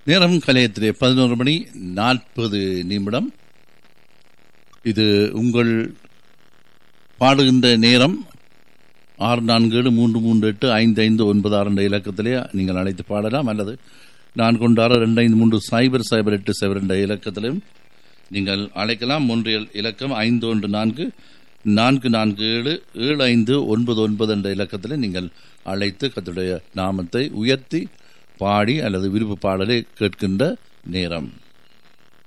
நேரம் கலையத்திலே பதினோரு மணி நாற்பது நிமிடம் இது உங்கள் பாடுகின்ற நேரம் ஆறு நான்கு ஏழு மூன்று மூன்று எட்டு ஐந்து ஐந்து ஒன்பது ஆறு என்ற இலக்கத்திலே நீங்கள் அழைத்து பாடலாம் அல்லது நான் கொண்டாறு ரெண்டு ஐந்து மூன்று சைபர் சைபர் எட்டு சைபர் என்ற இலக்கத்திலும் நீங்கள் அழைக்கலாம் ஒன்றியல் இலக்கம் ஐந்து ஒன்று நான்கு நான்கு நான்கு ஏழு ஏழு ஐந்து ஒன்பது ஒன்பது என்ற இலக்கத்தில் நீங்கள் அழைத்து கத்துடைய நாமத்தை உயர்த்தி பாடி அல்லது விருப்பு பாடலை கேட்கின்ற நேரம்